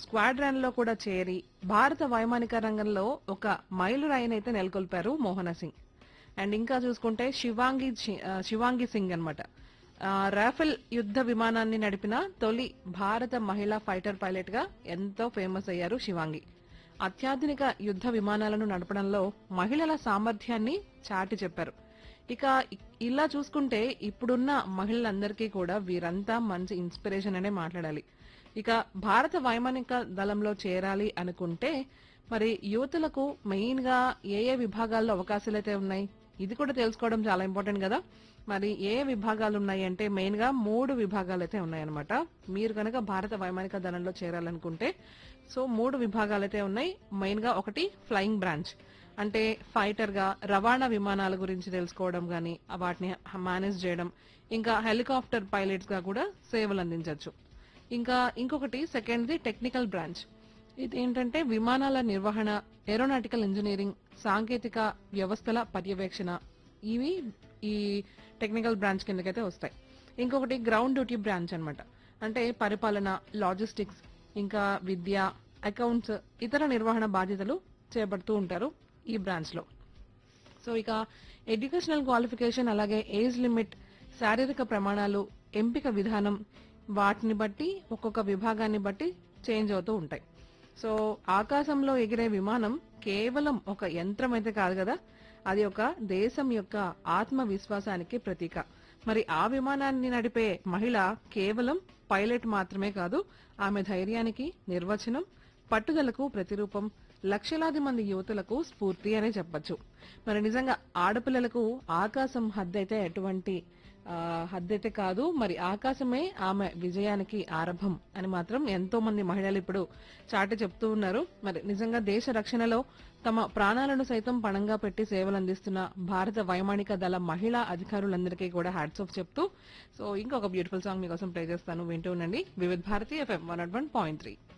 squadron లో కూడా చేరి భారత వైమానిక రంగంలో ఒక మైలురాయినైతే నెలకొల్పారు మోహన సింగ్ అండ్ ఇంకా చూసుకుంటే శివాంగి చి- ఆ, శివాంగి సింగ్ అనమాట రాఫెల్ యుద్ధ విమానాన్ని నడిపిన తొలి భారత మహిళా ఫైటర్ పైలట్ గా ఎంతో ఫేమస్ అయ్యారు శివాంగి అత్యాధునిక యుద్ధ విమానాలను నడపడంలో మహిళల సామర్థ్యాన్ని చాటి చెప్పారు ఇక ఇ- ఇలా చూసుకుంటే ఇప్పుడున్న మహిళలందరికీ కూడా వీరంతా మంచి ఇన్స్పిరేషన్ అనే మాట్లాడాలి ఇక భారత వైమానిక దళంలో చేరాలి అనుకుంటే మరి యువతులకు మెయిన్ గా ఏ ఏ విభాగాల్లో అవకాశాలు అయితే ఉన్నాయి ఇది కూడా తెలుసుకోవడం చాలా ఇంపార్టెంట్ కదా మరి ఏ విభాగాలు ఉన్నాయి అంటే మెయిన్ గా మూడు విభాగాలు అయితే ఉన్నాయన్నమాట మీరు కనుక భారత వైమానిక దళంలో చేరాలనుకుంటే సో మూడు విభాగాలు అయితే ఉన్నాయి మెయిన్ గా ఒకటి ఫ్లయింగ్ బ్రాంచ్ అంటే ఫైటర్ గా రవాణా విమానాల గురించి తెలుసుకోవడం గానీ వాటిని మేనేజ్ చేయడం ఇంకా హెలికాప్టర్ పైలట్స్ గా కూడా సేవలు అందించవచ్చు ఇంకా ఇంకొకటి సెకండ్ది టెక్నికల్ బ్రాంచ్ ఇది ఏంటంటే విమానాల నిర్వహణ ఏరోనాటికల్ ఇంజనీరింగ్ సాంకేతిక వ్యవస్థల పర్యవేక్షణ ఇవి ఈ టెక్నికల్ బ్రాంచ్ కిందకైతే వస్తాయి ఇంకొకటి గ్రౌండ్ డ్యూటీ బ్రాంచ్ అన్నమాట అంటే పరిపాలన లాజిస్టిక్స్ ఇంకా విద్య అకౌంట్స్ ఇతర నిర్వహణ బాధ్యతలు చేపడుతూ ఉంటారు ఈ బ్రాంచ్ లో సో ఇక ఎడ్యుకేషనల్ క్వాలిఫికేషన్ అలాగే ఏజ్ లిమిట్ శారీరక ప్రమాణాలు ఎంపిక విధానం వాటిని బట్టి ఒక్కొక్క విభాగాన్ని బట్టి చేంజ్ అవుతూ ఉంటాయి సో ఆకాశంలో ఎగిరే విమానం కేవలం ఒక యంత్రం అయితే కాదు కదా అది ఒక దేశం యొక్క ఆత్మవిశ్వాసానికి ప్రతీక మరి ఆ విమానాన్ని నడిపే మహిళ కేవలం పైలట్ మాత్రమే కాదు ఆమె ధైర్యానికి నిర్వచనం పట్టుదలకు ప్రతిరూపం లక్షలాది మంది యువతులకు స్ఫూర్తి అనే చెప్పొచ్చు మరి నిజంగా ఆడపిల్లలకు ఆకాశం హద్దైతే ఎటువంటి ఆ, హద్దైతే కాదు మరి ఆకాశమే ఆమె విజయానికి ఆరంభం అని మాత్రం ఎంతో మంది మహిళలు ఇప్పుడు చాటి చెప్తూ ఉన్నారు మరి నిజంగా దేశ రక్షణలో తమ ప్రాణాలను సైతం పణంగా పెట్టి సేవలు అందిస్తున్న భారత వైమానిక దళ మహిళా అధికారులందరికీ కూడా హ్యాట్స్ ఆఫ్ చెప్తూ సో ఇంకొక బ్యూటిఫుల్ సాంగ్ మీకోసం ప్లే చేస్తాను వింటూ ఉండండి Vividh Bharati FM one one point three